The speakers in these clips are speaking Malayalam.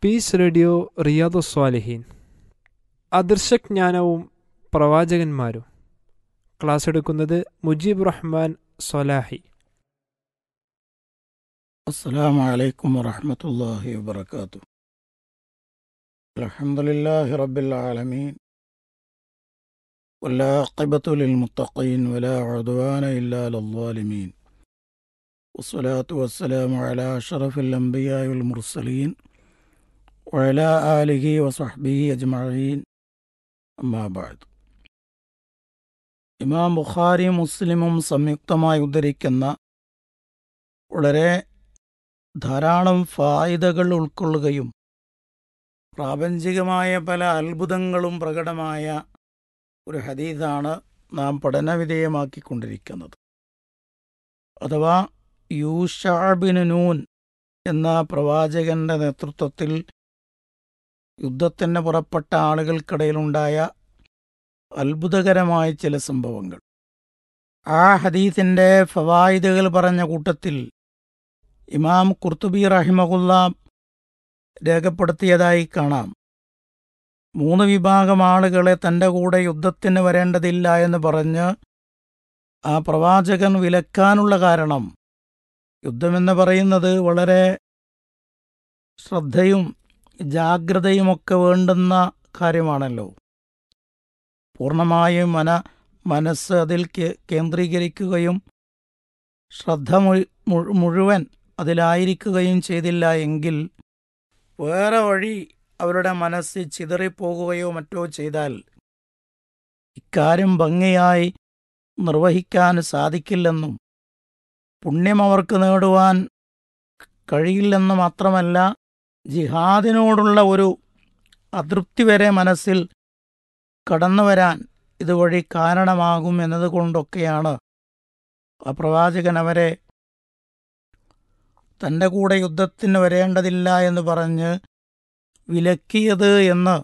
പീസ് റേഡിയോ റിയാദു സ്വാലിഹീൻ അദൃശ്യജ്ഞാനവും പ്രവാചകന്മാരും ക്ലാസ് എടുക്കുന്നത് മുജീബ് റഹ്മാൻ സൊലാഹി السلام عليكم ورحمة الله وبركاته الحمد لله رب العالمين والعاقبة للمتقين ولا عدوان إلا على الظالمين والصلاة والسلام على أشرف الأنبياء والمرسلين وعلى آله وصحبه أجمعين أما بعد ഇമാം ബുഖാരി മുസ്ലിമും സംയുക്തമായി ഉദ്ധരിക്കുന്ന വളരെ ധാരാളം ഫായിദകൾ ഉൾക്കൊള്ളുകയും പ്രാപഞ്ചികമായ പല അത്ഭുതങ്ങളും പ്രകടമായ ഒരു ഹദീസാണ് നാം പഠനവിധേയമാക്കിക്കൊണ്ടിരിക്കുന്നത് അഥവാ യൂഷാബിന് നൂൻ എന്ന പ്രവാചകന്റെ നേതൃത്വത്തിൽ യുദ്ധത്തിന് പുറപ്പെട്ട ആളുകൾക്കിടയിലുണ്ടായ അത്ഭുതകരമായ ചില സംഭവങ്ങൾ ആ ഹദീസിന്റെ ഫവായിദുകൾ പറഞ്ഞ കൂട്ടത്തിൽ ഇമാം കുർത്തുബി റഹിമഹുല്ല രേഖപ്പെടുത്തിയതായി കാണാം മൂന്ന് വിഭാഗം ആളുകളെ തന്റെ കൂടെ യുദ്ധത്തിന് വരേണ്ടതില്ല എന്ന് പറഞ്ഞ് ആ പ്രവാചകൻ വിലക്കാനുള്ള കാരണം യുദ്ധമെന്ന് പറയുന്നത് വളരെ ശ്രദ്ധയും ജാഗ്രതയുമൊക്കെ വേണ്ടുന്ന കാര്യമാണല്ലോ പൂർണ്ണമായും മന മനസ്സ് അതിൽ കേ- കേന്ദ്രീകരിക്കുകയും ശ്രദ്ധ മുഴു- മുഴു- മുഴുവൻ അതിലായിരിക്കുകയും ചെയ്തില്ല എങ്കിൽ വേറെ വഴി അവരുടെ മനസ്സ് ചിതറിപ്പോകുകയോ മറ്റോ ചെയ്താൽ ഇക്കാര്യം ഭംഗിയായി നിർവഹിക്കാൻ സാധിക്കില്ലെന്നും പുണ്യം അവർക്ക് നേടുവാൻ കഴിയില്ലെന്ന് മാത്രമല്ല ജിഹാദിനോടുള്ള ഒരു അതൃപ്തി വരെ മനസ്സിൽ കടന്നു വരാൻ ഇതുവഴി കാരണമാകും എന്നതുകൊണ്ടൊക്കെയാണ് ആ പ്രവാചകൻ അവരെ തന്റെ കൂടെ യുദ്ധത്തിന് വരേണ്ടതില്ല എന്ന് പറഞ്ഞ് വിലക്കിയത് എന്ന്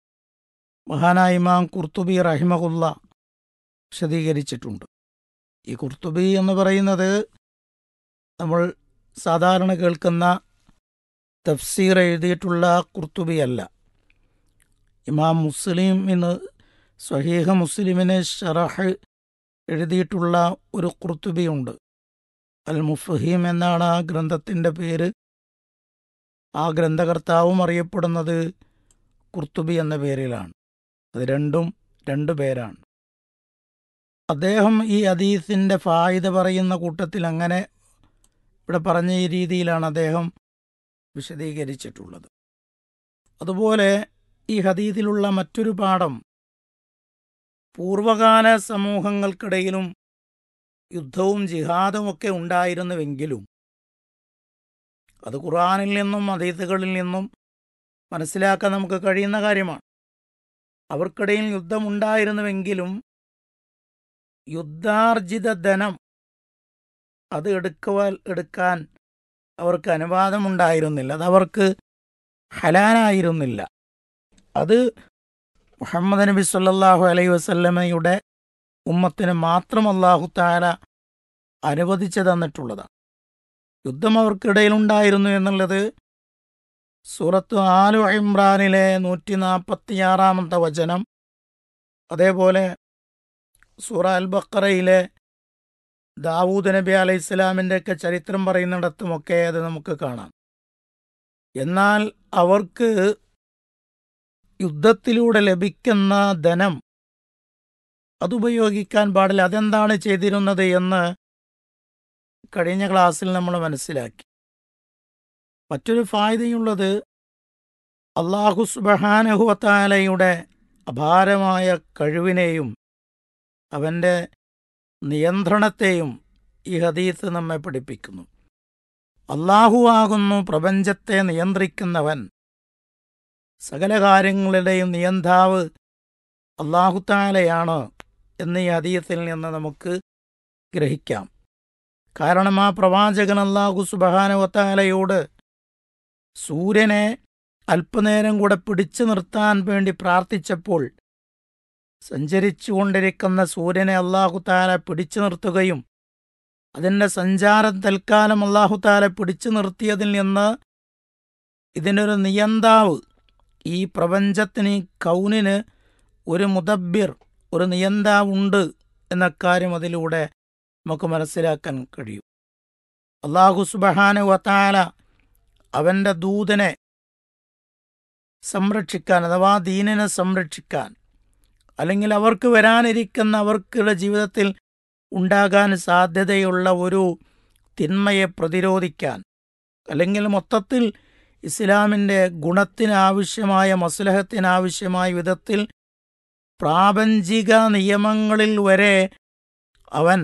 മഹാനായ ഇമാം കുർത്തുബി റഹിമകുല്ല വിശദീകരിച്ചിട്ടുണ്ട് ഈ കുർത്തുബി എന്ന് പറയുന്നത് നമ്മൾ സാധാരണ കേൾക്കുന്ന തഫ്സീർ എഴുതിയിട്ടുള്ള കുർത്തുബി അല്ല ഇമാം മുസ്ലിം ഇന്ന് സ്വഹീഹ മുസ്ലിമിന് ഷറഹ് എഴുതിയിട്ടുള്ള ഒരു കുർത്തുബിയുണ്ട് അൽ മുഫഹീം എന്നാണ് ആ ഗ്രന്ഥത്തിൻ്റെ പേര് ആ ഗ്രന്ഥകർത്താവും അറിയപ്പെടുന്നത് കുർത്തുബി എന്ന പേരിലാണ് അത് രണ്ടും രണ്ടു പേരാണ് അദ്ദേഹം ഈ അദീസിൻ്റെ ഫായിദ പറയുന്ന കൂട്ടത്തിൽ അങ്ങനെ ഇവിടെ പറഞ്ഞ ഈ രീതിയിലാണ് അദ്ദേഹം വിശദീകരിച്ചിട്ടുള്ളത് അതുപോലെ ഈ ഹദീസിലുള്ള മറ്റൊരു പാഠം പൂർവകാല സമൂഹങ്ങൾക്കിടയിലും യുദ്ധവും ജിഹാദും ഒക്കെ ഉണ്ടായിരുന്നുവെങ്കിലും അത് ഖുർആനിൽ നിന്നും അതീതുകളിൽ നിന്നും മനസ്സിലാക്കാൻ നമുക്ക് കഴിയുന്ന കാര്യമാണ് അവർക്കിടയിൽ യുദ്ധമുണ്ടായിരുന്നുവെങ്കിലും യുദ്ധാർജിത ധനം അത് എടുക്കുവാൻ എടുക്കാൻ അവർക്ക് അനുവാദമുണ്ടായിരുന്നില്ല അത് അവർക്ക് ഹലാനായിരുന്നില്ല അത് മുഹമ്മദ് നബി സല്ലല്ലാഹു അലൈഹി വസല്ലമയുടെ ഉമ്മത്തിന് മാത്രം അല്ലാഹു താല അനുവദിച്ചു തന്നിട്ടുള്ളതാണ് യുദ്ധം അവർക്കിടയിലുണ്ടായിരുന്നു എന്നുള്ളത് സൂറത്ത് ആലു ഇമ്രാനിലെ നൂറ്റി നാൽപ്പത്തിയാറാമത്തെ വചനം അതേപോലെ സൂറ അൽ ബക്കറയിലെ ദാവൂദ് നബി അലൈഹി ഇസ്ലാമിൻ്റെ ഒക്കെ ചരിത്രം പറയുന്നിടത്തുമൊക്കെ അത് നമുക്ക് കാണാം എന്നാൽ അവർക്ക് യുദ്ധത്തിലൂടെ ലഭിക്കുന്ന ധനം അതുപയോഗിക്കാൻ പാടില്ല അതെന്താണ് ചെയ്തിരുന്നത് എന്ന് കഴിഞ്ഞ ക്ലാസ്സിൽ നമ്മൾ മനസ്സിലാക്കി മറ്റൊരു ഫായ്ദയുള്ളത് അള്ളാഹു സുബഹാനഹുവത്താലയുടെ അപാരമായ കഴിവിനെയും അവൻ്റെ നിയന്ത്രണത്തെയും ഈ ഹദീസ് നമ്മെ പഠിപ്പിക്കുന്നു അള്ളാഹു ആകുന്നു പ്രപഞ്ചത്തെ നിയന്ത്രിക്കുന്നവൻ സകല കാര്യങ്ങളുടെയും നിയന്താവ് അള്ളാഹുത്താലയാണ് എന്ന് ഈ ഹദീസിൽ നിന്ന് നമുക്ക് ഗ്രഹിക്കാം കാരണം ആ പ്രവാചകൻ അള്ളാഹു സുബഹാനുവത്താലയോട് സൂര്യനെ അല്പനേരം കൂടെ പിടിച്ചു നിർത്താൻ വേണ്ടി പ്രാർത്ഥിച്ചപ്പോൾ സഞ്ചരിച്ചുകൊണ്ടിരിക്കുന്ന സൂര്യനെ അള്ളാഹു താല പിടിച്ചു നിർത്തുകയും അതിൻ്റെ സഞ്ചാരം തൽക്കാലം അള്ളാഹു താല പിടിച്ചു നിർത്തിയതിൽ നിന്ന് ഇതിനൊരു നിയന്താവ് ഈ പ്രപഞ്ചത്തിന് ഈ കൗനിന് ഒരു മുദബ്ബിർ ഒരു നിയന്താവുണ്ട് എന്ന കാര്യം അതിലൂടെ നമുക്ക് മനസ്സിലാക്കാൻ കഴിയും അള്ളാഹു സുബഹാന വത്താല അവൻ്റെ ദൂതനെ സംരക്ഷിക്കാൻ അഥവാ ദീനിനെ സംരക്ഷിക്കാൻ അല്ലെങ്കിൽ അവർക്ക് വരാനിരിക്കുന്ന അവർക്കുള്ള ജീവിതത്തിൽ ഉണ്ടാകാൻ സാധ്യതയുള്ള ഒരു തിന്മയെ പ്രതിരോധിക്കാൻ അല്ലെങ്കിൽ മൊത്തത്തിൽ ഇസ്ലാമിൻ്റെ ഗുണത്തിനാവശ്യമായ മസ്ലഹത്തിനാവശ്യമായ വിധത്തിൽ പ്രാപഞ്ചിക നിയമങ്ങളിൽ വരെ അവൻ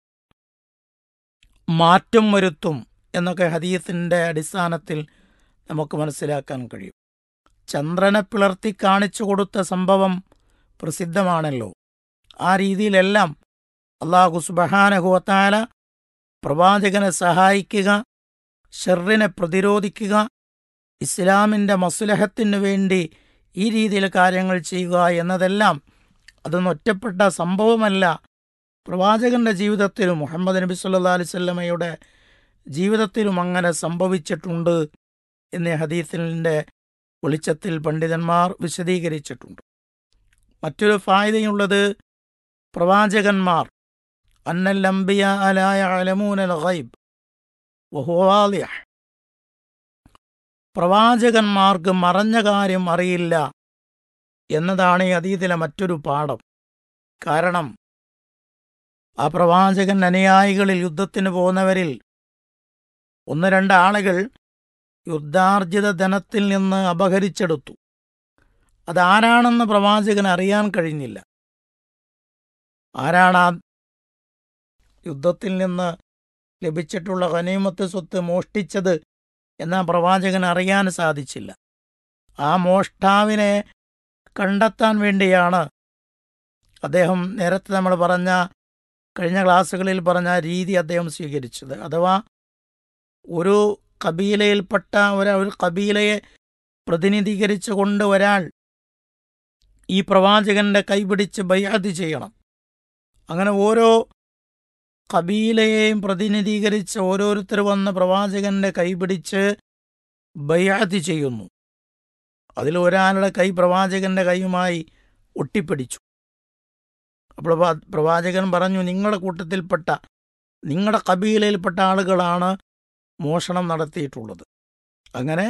മാറ്റം വരുത്തും എന്നൊക്കെ ഹദീയത്തിൻ്റെ അടിസ്ഥാനത്തിൽ നമുക്ക് മനസ്സിലാക്കാൻ കഴിയും ചന്ദ്രനെ പിളർത്തി കാണിച്ചു കൊടുത്ത സംഭവം പ്രസിദ്ധമാണല്ലോ ആ രീതിയിലെല്ലാം അള്ളാഹു സുബഹാനഹുവത്താല പ്രവാചകനെ സഹായിക്കുക ഷെറിനെ പ്രതിരോധിക്കുക ഇസ്ലാമിൻ്റെ മസുലഹത്തിനു വേണ്ടി ഈ രീതിയിൽ കാര്യങ്ങൾ ചെയ്യുക എന്നതെല്ലാം അതൊന്നും ഒറ്റപ്പെട്ട സംഭവമല്ല പ്രവാചകന്റെ ജീവിതത്തിലും മുഹമ്മദ് നബി സല്ലാ അലിസ്വല്ലമയുടെ ജീവിതത്തിലും അങ്ങനെ സംഭവിച്ചിട്ടുണ്ട് എന്ന് ഹദീസിൻ്റെ വെളിച്ചത്തിൽ പണ്ഡിതന്മാർ വിശദീകരിച്ചിട്ടുണ്ട് മറ്റൊരു ഫായതയുള്ളത് പ്രവാചകന്മാർ അന്നൽ അംബിയ അലായ അലമൂനൽ ഗൈബ് വഹുവാലിയ പ്രവാചകന്മാർക്ക് മറഞ്ഞ കാര്യം അറിയില്ല എന്നതാണ് ഈ അതീതിലെ മറ്റൊരു പാഠം കാരണം ആ പ്രവാചകൻ അനുയായികളിൽ യുദ്ധത്തിന് പോകുന്നവരിൽ ഒന്ന് രണ്ട് ആളുകൾ യുദ്ധാർജിത ധനത്തിൽ നിന്ന് അപഹരിച്ചെടുത്തു അതാരാണെന്ന് പ്രവാചകൻ അറിയാൻ കഴിഞ്ഞില്ല ആരാണ് ആ യുദ്ധത്തിൽ നിന്ന് ലഭിച്ചിട്ടുള്ള ഖനീമത്ത് സ്വത്ത് മോഷ്ടിച്ചത് എന്ന പ്രവാചകൻ അറിയാൻ സാധിച്ചില്ല ആ മോഷ്ടാവിനെ കണ്ടെത്താൻ വേണ്ടിയാണ് അദ്ദേഹം നേരത്തെ നമ്മൾ പറഞ്ഞ കഴിഞ്ഞ ക്ലാസ്സുകളിൽ പറഞ്ഞ രീതി അദ്ദേഹം സ്വീകരിച്ചത് അഥവാ ഒരു കബീലയിൽപ്പെട്ട ഒരു ഒരു കബീലയെ പ്രതിനിധീകരിച്ചുകൊണ്ട് ഒരാൾ ഈ പ്രവാചകന്റെ കൈപിടിച്ച് ബയ്യാതി ചെയ്യണം അങ്ങനെ ഓരോ കബീലയെയും പ്രതിനിധീകരിച്ച് ഓരോരുത്തർ വന്ന് പ്രവാചകന്റെ കൈപിടിച്ച് ബയ്യാതി ചെയ്യുന്നു അതിൽ ഒരാളുടെ കൈ പ്രവാചകന്റെ കൈയുമായി ഒട്ടിപ്പിടിച്ചു അപ്പോൾ പ്രവാചകൻ പറഞ്ഞു നിങ്ങളുടെ കൂട്ടത്തിൽപ്പെട്ട നിങ്ങളുടെ കബീലയിൽപ്പെട്ട ആളുകളാണ് മോഷണം നടത്തിയിട്ടുള്ളത് അങ്ങനെ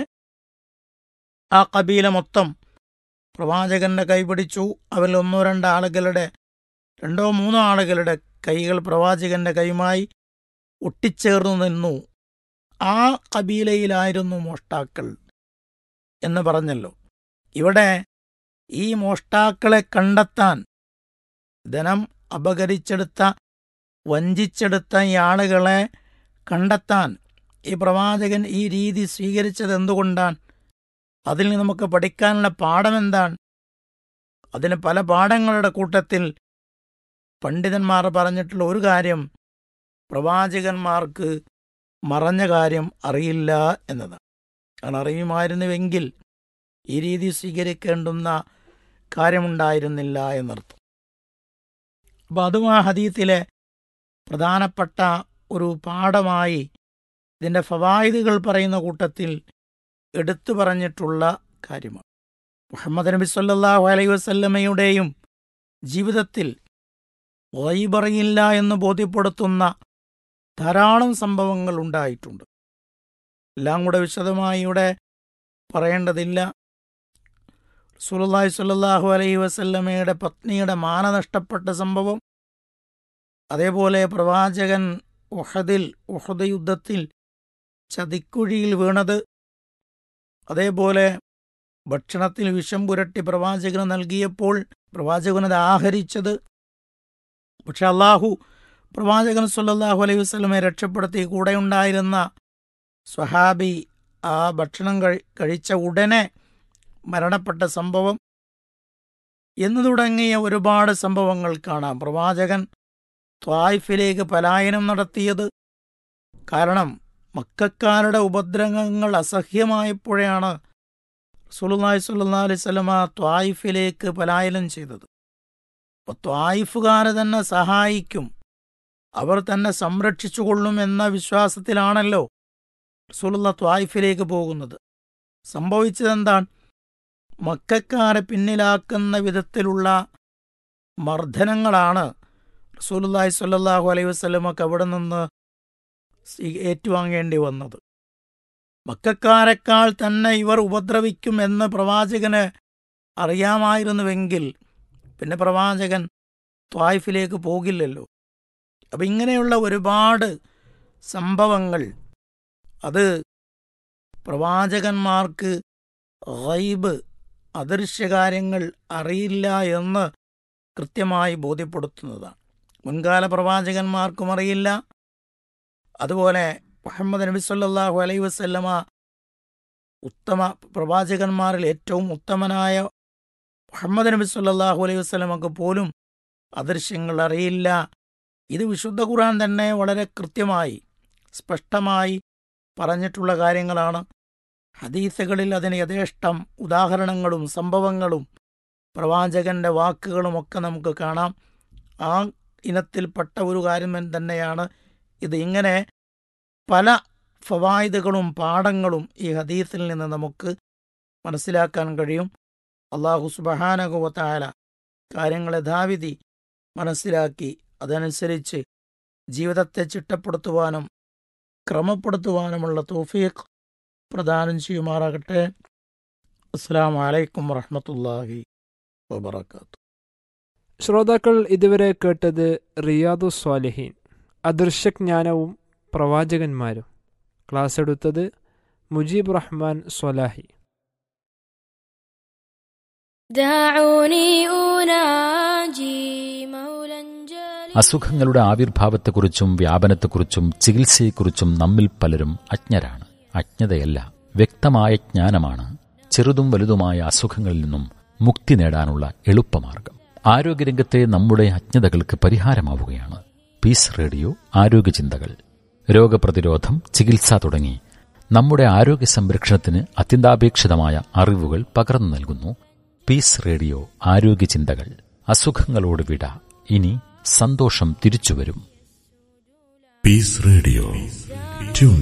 ആ കബീല മൊത്തം പ്രവാചകന്റെ കൈപിടിച്ചു അവരിൽ ഒന്നോ രണ്ടോ ആളുകളുടെ രണ്ടോ മൂന്നോ ആളുകളുടെ കൈകൾ പ്രവാചകന്റെ കൈയുമായി ഒട്ടിച്ചേർന്നു നിന്നു ആ കബീലയിലായിരുന്നു മോഷ്ടാക്കൾ എന്ന് പറഞ്ഞല്ലോ ഇവിടെ ഈ മോഷ്ടാക്കളെ കണ്ടെത്താൻ ധനം അപകരിച്ചെടുത്ത വഞ്ചിച്ചെടുത്ത ഈ ആളുകളെ കണ്ടെത്താൻ ഈ പ്രവാചകൻ ഈ രീതി സ്വീകരിച്ചത് എന്തുകൊണ്ടാണ് അതിൽ നിന്ന് നമുക്ക് പഠിക്കാനുള്ള പാഠം എന്താണ് അതിന് പല പാഠങ്ങളുടെ കൂട്ടത്തിൽ പണ്ഡിതന്മാർ പറഞ്ഞിട്ടുള്ള ഒരു കാര്യം പ്രവാചകന്മാർക്ക് മറഞ്ഞ കാര്യം അറിയില്ല എന്നതാണ് കാരണം അറിയുമായിരുന്നുവെങ്കിൽ ഈ രീതി സ്വീകരിക്കേണ്ടുന്ന കാര്യമുണ്ടായിരുന്നില്ല എന്നർത്ഥം അപ്പോൾ അതും ആ ഹദീത്തിലെ പ്രധാനപ്പെട്ട ഒരു പാഠമായി ഇതിൻ്റെ ഫവായിദുകൾ പറയുന്ന കൂട്ടത്തിൽ എടുത്തു പറഞ്ഞിട്ടുള്ള കാര്യമാണ് മുഹമ്മദ് നബി സല്ലാഹു അലൈ വസല്ലമയുടെയും ജീവിതത്തിൽ വൈബറിയില്ല എന്ന് ബോധ്യപ്പെടുത്തുന്ന ധാരാളം സംഭവങ്ങൾ ഉണ്ടായിട്ടുണ്ട് എല്ലാം കൂടെ വിശദമായി ഇവിടെ പറയേണ്ടതില്ല സുലല്ലാഹി സ്വല്ലല്ലാഹു അലൈഹി വസല്ലമയുടെ പത്നിയുടെ മാന നഷ്ടപ്പെട്ട സംഭവം അതേപോലെ പ്രവാചകൻ ഉഹദിൽ ഉഹദ് യുദ്ധത്തിൽ ചതിക്കുഴിയിൽ വീണത് അതേപോലെ ഭക്ഷണത്തിൽ വിഷം പുരട്ടി പ്രവാചകന് നൽകിയപ്പോൾ പ്രവാചകനത് ആഹരിച്ചത് പക്ഷെ അള്ളാഹു പ്രവാചകൻ സല്ലാഹു അലൈഹി വസ്ലമെ രക്ഷപ്പെടുത്തി കൂടെയുണ്ടായിരുന്ന സ്വഹാബി ആ ഭക്ഷണം കഴിച്ച ഉടനെ മരണപ്പെട്ട സംഭവം എന്നു തുടങ്ങിയ ഒരുപാട് സംഭവങ്ങൾ കാണാം പ്രവാചകൻ ത്വായിഫിലേക്ക് പലായനം നടത്തിയത് കാരണം മക്കാരുടെ ഉപദ്രവങ്ങൾ അസഹ്യമായപ്പോഴാണ് സുലുനായ് സുല്ലാ അലൈഹി സ്വലമ ത്വായിഫിലേക്ക് പലായനം ചെയ്തത് അപ്പോൾ ത്വായിഫുകാരെ തന്നെ സഹായിക്കും അവർ തന്നെ സംരക്ഷിച്ചുകൊള്ളും എന്ന വിശ്വാസത്തിലാണല്ലോ സുലുള്ള ത്വായിഫിലേക്ക് പോകുന്നത് സംഭവിച്ചതെന്താണ് മക്കാരെ പിന്നിലാക്കുന്ന വിധത്തിലുള്ള മർദ്ദനങ്ങളാണ് റസൂലുള്ളാഹി സ്വല്ലല്ലാഹു അലൈഹി വസല്ലമക്ക് അവിടെ നിന്ന് സ്വീ- ഏറ്റുവാങ്ങേണ്ടി വന്നത് മക്കാരെക്കാൾ തന്നെ ഇവർ ഉപദ്രവിക്കും എന്ന് പ്രവാചകന് അറിയാമായിരുന്നുവെങ്കിൽ പിന്നെ പ്രവാചകൻ ത്വായിഫിലേക്ക് പോകില്ലല്ലോ അപ്പം ഇങ്ങനെയുള്ള ഒരുപാട് സംഭവങ്ങൾ അത് പ്രവാചകന്മാർക്ക് ഗൈബ് അദൃശ്യകാര്യങ്ങൾ അറിയില്ല എന്ന് കൃത്യമായി ബോധ്യപ്പെടുത്തുന്നതാണ് മുൻകാല പ്രവാചകന്മാർക്കും അറിയില്ല അതുപോലെ മുഹമ്മദ് നബി സല്ലല്ലാഹു അലൈഹി വസല്ലമ ഉത്തമ പ്രവാചകന്മാരിൽ ഏറ്റവും ഉത്തമനായ മുഹമ്മദ് നബി സല്ലല്ലാഹു അലൈഹി വസല്ലമക്ക് പോലും അദൃശ്യങ്ങൾ അറിയില്ല ഇത് വിശുദ്ധ ഖുർആൻ തന്നെ വളരെ കൃത്യമായി സ്പഷ്ടമായി പറഞ്ഞിട്ടുള്ള കാര്യങ്ങളാണ് ഹദീസുകളിൽ അതിന് യഥേഷ്ടം ഉദാഹരണങ്ങളും സംഭവങ്ങളും പ്രവാചകന്റെ വാക്കുകളുമൊക്കെ നമുക്ക് കാണാം ആ ഇനത്തിൽപ്പെട്ട ഒരു കാര്യം തന്നെയാണ് ഇത് ഇങ്ങനെ പല ഫവായിദുകളും പാഠങ്ങളും ഈ ഹദീസിൽ നിന്ന് നമുക്ക് മനസ്സിലാക്കാൻ കഴിയും അള്ളാഹു സുബഹാനകുവത്തായ കാര്യങ്ങളെ ധാവിധി മനസ്സിലാക്കി അതനുസരിച്ച് ജീവിതത്തെ ചിട്ടപ്പെടുത്തുവാനും ക്രമപ്പെടുത്തുവാനുമുള്ള തൗഫീഖ് പ്രദാനം ചെയ്യുമാറാകട്ടെ അസ്സാം വലൈക്കും വറഹമത്തല്ലാഹി വബർക്കാത്തു ശ്രോതാക്കൾ ഇതുവരെ കേട്ടത് റിയാദു സ്വാലിഹീൻ അദൃശ്യജ്ഞാനവും പ്രവാചകന്മാരും ക്ലാസ് എടുത്തത് മുജീബ് റഹ്മാൻ സ്വലാഹി دعوني أناجي مولا جليلا അസുഖങ്ങളുടെ ആവിർഭാവത്തെക്കുറിച്ചും വ്യാപനത്തെക്കുറിച്ചും ചികിത്സയെക്കുറിച്ചും നമ്മിൽ പലരും അജ്ഞരാണ് അജ്ഞതയല്ല വ്യക്തമായ ജ്ഞാനമാണ് ചെറുതും വലുതുമായ അസുഖങ്ങളിൽ നിന്നും മുക്തി നേടാനുള്ള എളുപ്പമാർഗം ആരോഗ്യരംഗത്തെ നമ്മുടെ അജ്ഞതകൾക്ക് പരിഹാരമാവുകയാണ് പീസ് റേഡിയോ ആരോഗ്യചിന്തകൾ രോഗപ്രതിരോധം ചികിത്സ തുടങ്ങി നമ്മുടെ ആരോഗ്യ സംരക്ഷണത്തിന് അത്യന്താപേക്ഷിതമായ അറിവുകൾ പകർന്നു നൽകുന്നു പീസ് റേഡിയോ ആരോഗ്യചിന്തകൾ അസുഖങ്ങളോട് വിട ഇനി സന്തോഷം തിരിച്ചുവരും Peace Radio.